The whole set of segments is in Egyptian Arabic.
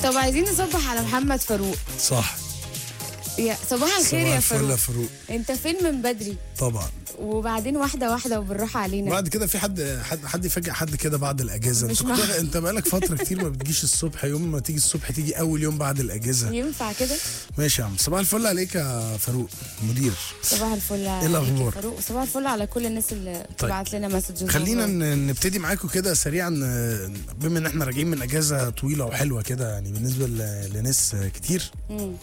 طب عايزين نصبح على محمد فاروق صح يا صباح الخير يا الفل يا فاروق فاروق انت فين من بدري طبعا وبعدين واحده واحده وبالراحه علينا بعد كده في حد حد حد يفاجئ حد كده بعد الاجازه مش انت مع- كنت انت بقالك فتره كتير ما بتجيش الصبح يوم ما تيجي الصبح تيجي اول يوم بعد الاجازه ينفع كده ماشي يا عم صباح الفل عليك يا فاروق مدير صباح الفل عليك يا الأخبار؟ فاروق صباح الفل على كل الناس اللي بتبعت لنا مسجز خلينا ن- نبتدي معاكم كده سريعا آه، بما ان احنا راجعين من اجازه طويله وحلوه كده يعني بالنسبه ل- لناس آه، كتير مم.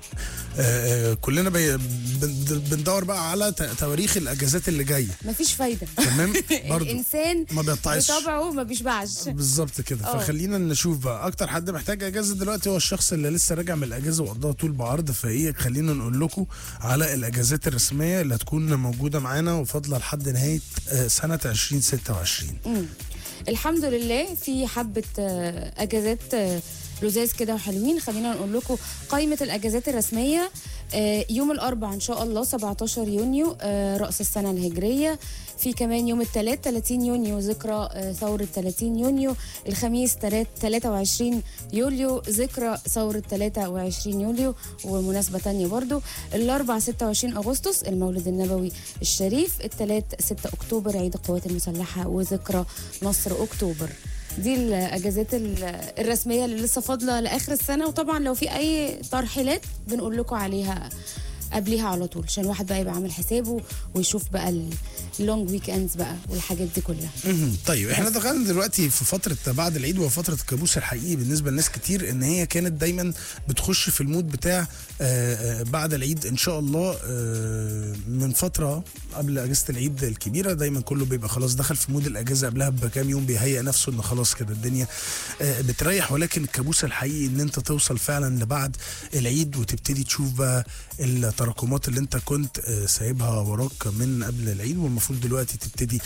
آه، آه، كلنا بي- بن- بندور بقى على ت- تواريخ الاجازات اللي جايه مفيش فايده تمام برضو الانسان ما بيقطعش بطبعه ما بيشبعش بالظبط كده اه. فخلينا نشوف بقى اكتر حد محتاج اجازه دلوقتي هو الشخص اللي لسه راجع من الاجازه وقضاها طول بعرض فايه خلينا نقول لكم على الاجازات الرسميه اللي هتكون موجوده معانا وفاضله لحد نهايه آه، سنه 2026 مم. الحمد لله في حبة آه، أجازات آه، لزاز كده وحلوين خلينا نقول لكم قائمة الأجازات الرسمية آه، يوم الأربعاء إن شاء الله 17 يونيو آه، رأس السنة الهجرية في كمان يوم الثلاث 30 يونيو ذكرى آه، ثورة 30 يونيو الخميس تلات- 23 يوليو ذكرى ثورة 23 يوليو ومناسبة تانية برضو الأربع 26 أغسطس المولد النبوي الشريف الثلاث 6 أكتوبر عيد القوات المسلحة وذكرى نصر أكتوبر دي الاجازات ال- الرسميه اللي لسه فاضله لاخر السنه وطبعا لو في اي ترحيلات بنقول لكم عليها قبليها على طول عشان الواحد بقى يبقى عامل حسابه ويشوف بقى اللونج ويك اندز بقى والحاجات دي كلها مهم. طيب احنا دخلنا دلوقتي في فتره بعد العيد وفتره الكابوس الحقيقي بالنسبه لناس كتير ان هي كانت دايما بتخش في المود بتاع آه، آه، بعد العيد ان شاء الله آه، من فتره قبل اجازه العيد الكبيره دايما كله بيبقى خلاص دخل في مود الاجازه قبلها بكام يوم بيهيئ نفسه ان خلاص كده الدنيا آه، بتريح ولكن الكابوس الحقيقي ان انت توصل فعلا لبعد العيد وتبتدي تشوف بقى التراكمات اللي انت كنت آه، سايبها وراك من قبل العيد والمفروض دلوقتي تبتدي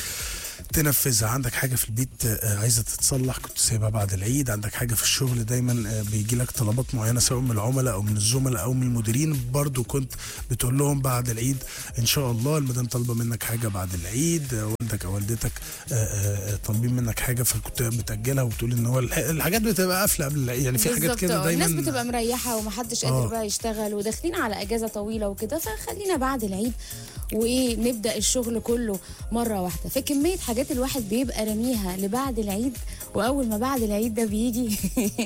تنفذها عندك حاجه في البيت آه، عايزه تتصلح كنت سايبها بعد العيد عندك حاجه في الشغل دايما آه، بيجي لك طلبات معينه سواء من العملاء او من الزملاء او من المديرين برضو كنت بتقول لهم بعد العيد ان شاء الله المدام طالبه منك حاجه بعد العيد آه، والدك او والدتك آه، آه، آه، طالبين منك حاجه فكنت بتاجلها وبتقول ان هو الح- الحاجات بتبقى قافله قبل العيد يعني في حاجات بالظبط كده اه. دايما الناس بتبقى مريحه ومحدش اه. قادر بقى يشتغل وداخلين على اجازه طويله وكده فخلينا بعد العيد وايه نبدا الشغل كله مره واحده فكميه حاجات الواحد بيبقى راميها لبعد العيد واول ما بعد العيد ده بيجي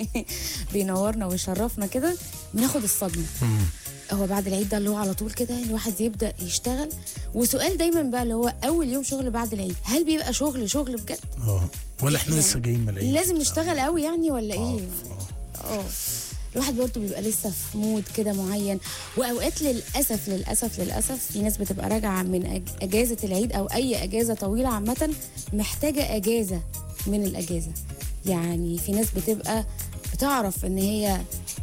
بينورنا ويشرفنا كده بناخد الصدمه هو بعد العيد ده اللي هو على طول كده الواحد يبدا يشتغل وسؤال دايما بقى اللي هو اول يوم شغل بعد العيد هل بيبقى شغل شغل بجد اه ولا احنا لسه جايين من العيد لازم نشتغل قوي يعني ولا اه ايه اه الواحد برضه بيبقى لسه في مود كده معين واوقات للاسف للاسف للاسف في ناس بتبقى راجعه من أج- اجازه العيد او اي اجازه طويله عامه محتاجه اجازه من الاجازه يعني في ناس بتبقى بتعرف ان هي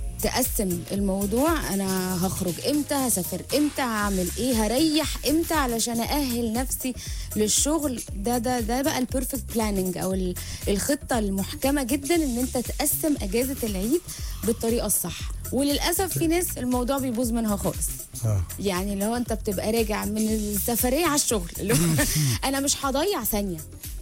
تقسم الموضوع انا هخرج امتى هسافر امتى هعمل ايه هريح امتى علشان ااهل نفسي للشغل ده ده ده بقى البيرفكت بلاننج او ال- الخطه المحكمه جدا ان انت تقسم اجازه العيد بالطريقه الصح وللاسف في ناس الموضوع بيبوظ منها خالص اه يعني اللي هو انت بتبقى راجع من السفريه على الشغل اللي هو انا مش هضيع ثانيه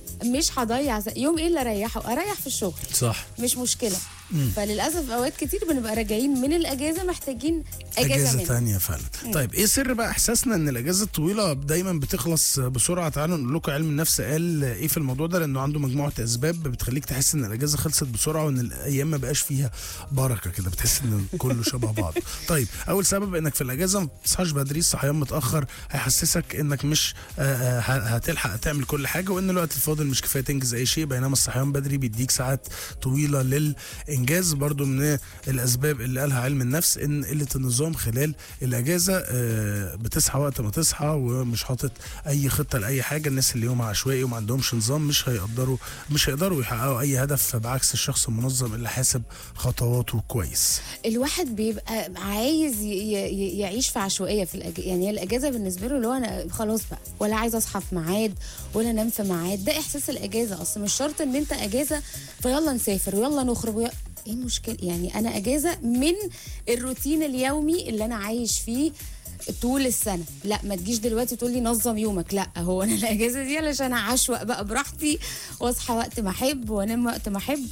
مش هضيع ث- يوم ايه اللي اريحه اريح في الشغل صح مش مشكله فللاسف اوقات كتير بنبقى راجعين من الاجازه محتاجين اجازه, اجازه منها ثانيه فعلا طيب ايه سر بقى احساسنا ان الاجازه الطويله دايما بتخلص بسرعه تعالوا نقول لكم علم النفس قال ايه في الموضوع ده لانه عنده مجموعه اسباب بتخليك تحس ان الاجازه خلصت بسرعه وان الايام ما بقاش فيها بركه كده بتحس ان كله شبه بعض طيب اول سبب انك في الاجازه ما بتصحاش بدري الصحيان متاخر هيحسسك انك مش آه، آه، ه- هتلحق تعمل كل حاجه وان الوقت الفاضل مش كفايه تنجز اي شيء بينما الصحيان بدري بيديك ساعات طويله للانجاز برضو من الاسباب اللي قالها علم النفس ان قله النظام خلال الاجازه آه، بتصحى وقت ما تصحى ومش حاطط اي خطه لاي حاجه الناس اللي يومها عشوائي وما عندهمش نظام مش هيقدروا مش هيقدروا يحققوا اي هدف بعكس الشخص المنظم اللي حاسب خطواته كويس الواحد بيبقى عايز ي- ي- يعيش في عشوائيه في الأج... يعني هي الاجازه بالنسبه له اللي هو انا خلاص بقى ولا عايز اصحى في ميعاد ولا انام في ميعاد ده احساس الاجازه اصلا مش شرط ان انت اجازه فيلا نسافر ويلا نخرج ويلا ايه المشكله يعني انا اجازه من الروتين اليومي اللي انا عايش فيه طول السنه لا ما تجيش دلوقتي تقول لي نظم يومك لا هو انا الاجازه دي علشان اعشوق بقى براحتي واصحى وقت ما احب وانام وقت ما احب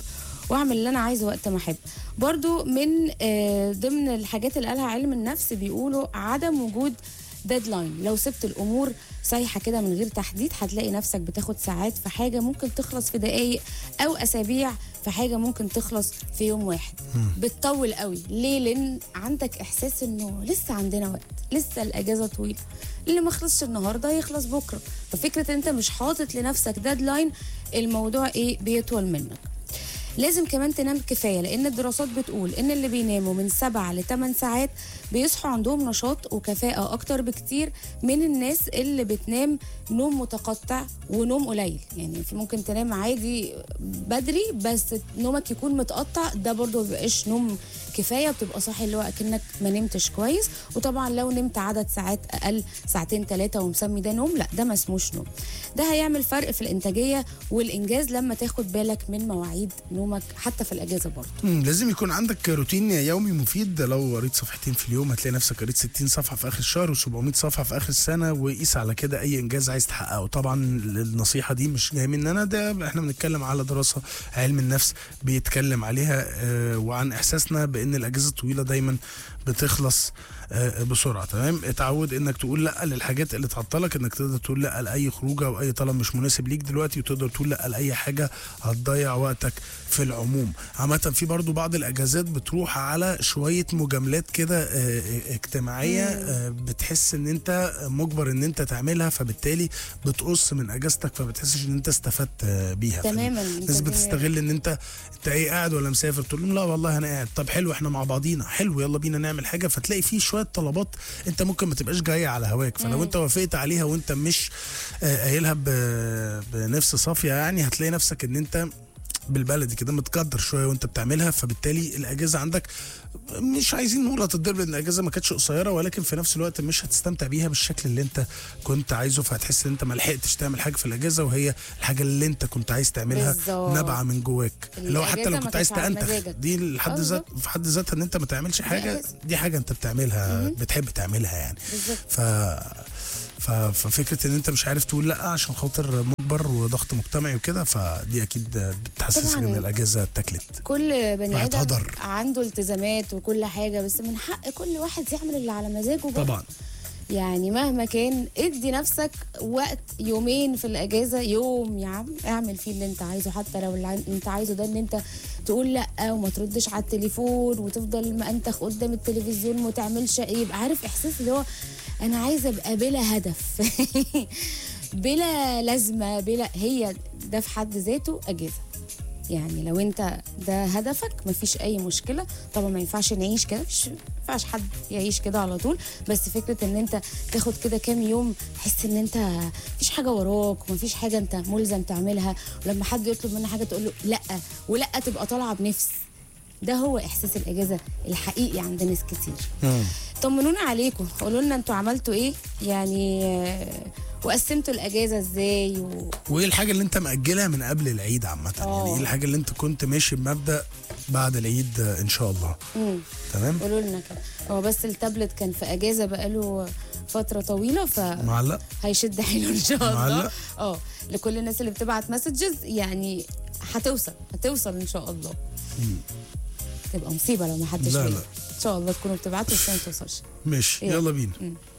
واعمل اللي انا عايزه وقت ما احب برضو من آه، ضمن الحاجات اللي قالها علم النفس بيقولوا عدم وجود ديدلاين لو سبت الامور سايحه كده من غير تحديد هتلاقي نفسك بتاخد ساعات في حاجه ممكن تخلص في دقائق او اسابيع في حاجه ممكن تخلص في يوم واحد بتطول قوي ليه لان عندك احساس انه لسه عندنا وقت لسه الاجازه طويله اللي ما خلصش النهارده يخلص بكره ففكره انت مش حاطط لنفسك ديدلاين الموضوع ايه بيطول منك لازم كمان تنام كفايه لان الدراسات بتقول ان اللي بيناموا من 7 ل 8 ساعات بيصحوا عندهم نشاط وكفاءه اكتر بكتير من الناس اللي بتنام نوم متقطع ونوم قليل يعني في ممكن تنام عادي بدري بس نومك يكون متقطع ده برضو ما بيبقاش نوم كفايه بتبقى صاحي اللي هو اكنك ما نمتش كويس وطبعا لو نمت عدد ساعات اقل ساعتين ثلاثه ومسمي ده نوم لا ده ما اسموش نوم ده هيعمل فرق في الانتاجيه والانجاز لما تاخد بالك من مواعيد نومك حتى في الاجازه برضه مم، لازم يكون عندك روتين يومي مفيد لو قريت صفحتين في اليوم هتلاقي نفسك قريت 60 صفحه في اخر الشهر و700 صفحه في اخر السنه وقيس على كده اي انجاز عايز تحققه طبعا النصيحه دي مش جايه مننا ده احنا بنتكلم على دراسه علم النفس بيتكلم عليها آه، وعن احساسنا بان الاجازه الطويله دايما بتخلص آه، بسرعه تمام اتعود انك تقول لا للحاجات اللي تعطلك انك تقدر تقول لا لاي خروجه او اي طلب مش مناسب ليك دلوقتي وتقدر تقول لا لاي حاجه هتضيع وقتك في العموم عامه في برضو بعض الاجازات بتروح على شويه مجاملات كده آه، آه، اجتماعيه آه، بتحس ان انت مجبر ان انت تعملها فبالتالي بتقص من اجازتك فبتحسش ان انت استفدت آه، بيها تماما الناس أنت بتستغل ان انت انت ايه قاعد ولا مسافر تقول لهم لا والله انا قاعد طب حلو احنا مع بعضينا حلو يلا بينا نعمل حاجه فتلاقي في شويه طلبات انت ممكن ما تبقاش جايه على هواك فلو انت وافقت عليها وانت مش آه، قايلها ب- بنفس صافيه يعني هتلاقي نفسك ان انت بالبلدي كده متقدر شويه وانت بتعملها فبالتالي الاجازه عندك مش عايزين نقول هتتضرب لان الاجازه ما كانتش قصيره ولكن في نفس الوقت مش هتستمتع بيها بالشكل اللي انت كنت عايزه فهتحس ان انت ما لحقتش تعمل حاجه في الاجازه وهي الحاجه اللي انت كنت عايز تعملها بالظبط. نابعه من جواك اللي هو حتى الأجازة لو ما كنت عايز كانتش على تأنتخ مزاجك. دي لحد آه، ذات في حد ذاتها ان انت ما تعملش حاجه أجازة. دي حاجه انت بتعملها بتحب تعملها يعني بالظبط ف ف- ففكره ان انت مش عارف تقول لا عشان خاطر مجبر وضغط مجتمعي وكده فدي اكيد بتحسسك طبعاً. ان الاجازه اتاكلت كل بني واحد ادم هدر. عنده التزامات وكل حاجه بس من حق كل واحد يعمل اللي على مزاجه برضه. طبعا يعني مهما كان ادي نفسك وقت يومين في الاجازه يوم يا عم اعمل فيه اللي انت عايزه حتى لو اللي عن- انت عايزه ده ان انت تقول لا وما تردش على التليفون وتفضل مأنتخ قدام التلفزيون وما تعملش ايه يبقى عارف احساس اللي هو انا عايزه ابقى بلا هدف بلا لازمه بلا هي ده في حد ذاته اجازه يعني لو انت ده هدفك مفيش اي مشكله طبعا ما ينفعش نعيش كده مش ما ينفعش حد يعيش كده على طول بس فكره ان انت تاخد كده كام يوم تحس ان انت مفيش حاجه وراك ومفيش حاجه انت ملزم تعملها ولما حد يطلب منك حاجه تقول له لا ولا تبقى طالعه بنفس ده هو احساس الاجازه الحقيقي عند ناس كتير طمنونا عليكم قولوا لنا انتوا عملتوا ايه يعني آه، وقسمتوا الاجازه ازاي و... وايه الحاجه اللي انت مأجلها من قبل العيد عامه يعني اه. ايه الحاجه اللي انت كنت ماشي بمبدأ بعد العيد آه، ان شاء الله مم. تمام قولوا لنا كده هو بس التابلت كان في اجازه بقاله فتره طويله معلق فهيشد حيله ان شاء الله معلق؟ اه لكل الناس اللي بتبعت مسجز يعني هتوصل هتوصل ان شاء الله تبقى مصيبه لو ما حدش لا، بيجي. لا. ان شاء الله تكونوا بتبعتوا بس ما توصلش ماشي إيه؟ يلا بينا مم.